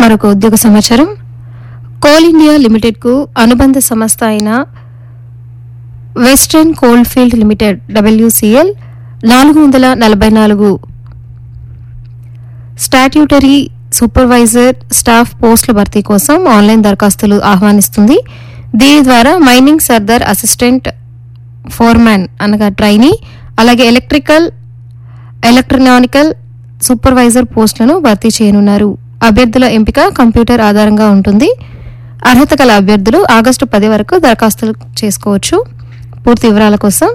మరొక ఉద్యోగ సమాచారం కోల్ ఇండియా లిమిటెడ్కు అనుబంధ సంస్థ అయిన వెస్టర్న్ కోల్ఫీల్డ్ లిమిటెడ్ డబ్ల్యూసిఎల్ నాలుగు వందల నలభై నాలుగు స్టాట్యూటరీ సూపర్వైజర్ స్టాఫ్ పోస్టుల భర్తీ కోసం ఆన్లైన్ దరఖాస్తులు ఆహ్వానిస్తుంది దీని ద్వారా మైనింగ్ సర్దార్ అసిస్టెంట్ ఫోర్మ్యాన్ అనగా ట్రైనీ అలాగే ఎలక్ట్రికల్ ఎలక్ట్రానికల్ సూపర్వైజర్ పోస్టులను భర్తీ చేయనున్నారు అభ్యర్థుల ఎంపిక కంప్యూటర్ ఆధారంగా ఉంటుంది అర్హత గల అభ్యర్థులు ఆగస్టు పది వరకు దరఖాస్తులు చేసుకోవచ్చు పూర్తి వివరాల కోసం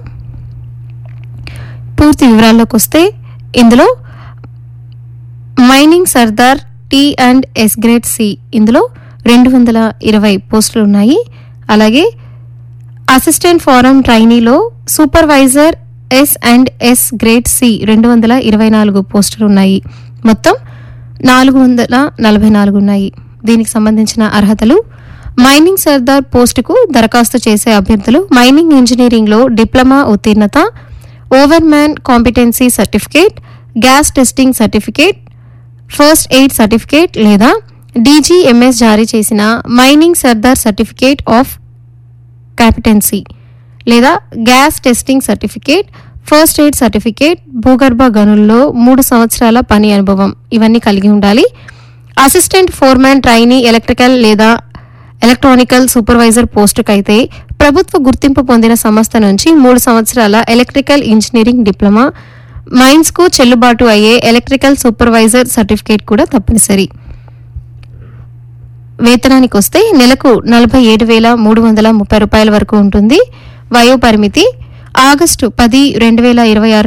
పూర్తి వివరాల్లోకి వస్తే ఇందులో mining sardar T and S grade C ఇందులో రెండు వందల ఇరవై పోస్టులు ఉన్నాయి అలాగే అసిస్టెంట్ ఫారం ట్రైనీలో supervisor S and S grade C రెండు వందల ఇరవై నాలుగు పోస్టులు ఉన్నాయి మొత్తం నాలుగు వందల నలభై నాలుగు ఉన్నాయి దీనికి సంబంధించిన అర్హతలు మైనింగ్ సర్దార్ పోస్టుకు దరఖాస్తు చేసే అభ్యర్థులు మైనింగ్ ఇంజనీరింగ్లో డిప్లొమా ఉత్తీర్ణత over man competency certificate gas testing certificate first aid certificate లేదా డీజీఎంఎస్ జారీ చేసిన mining sardar certificate of competency లేదా gas testing certificate first aid certificate భూగర్భ గనుల్లో మూడు సంవత్సరాల పని అనుభవం ఇవన్నీ కలిగి ఉండాలి అసిస్టెంట్ ఫోర్మ్యాన్ ట్రైనీ ఎలక్ట్రికల్ లేదా ఎలక్ట్రానికల్ సూపర్వైజర్ పోస్టుకైతే ప్రభుత్వ గుర్తింపు పొందిన సంస్థ నుంచి మూడు సంవత్సరాల ఎలక్ట్రికల్ ఇంజనీరింగ్ డిప్లొమా మైన్స్కు చెల్లుబాటు అయ్యే ఎలక్ట్రికల్ సూపర్వైజర్ సర్టిఫికేట్ కూడా తప్పనిసరి వేతనానికి వస్తే నెలకు నలభై ఏడు వేల మూడు వందల ముప్పై రూపాయల వరకు ఉంటుంది వయో పరిమితి ఆగస్టు పది రెండు వేల ఇరవై ఆరు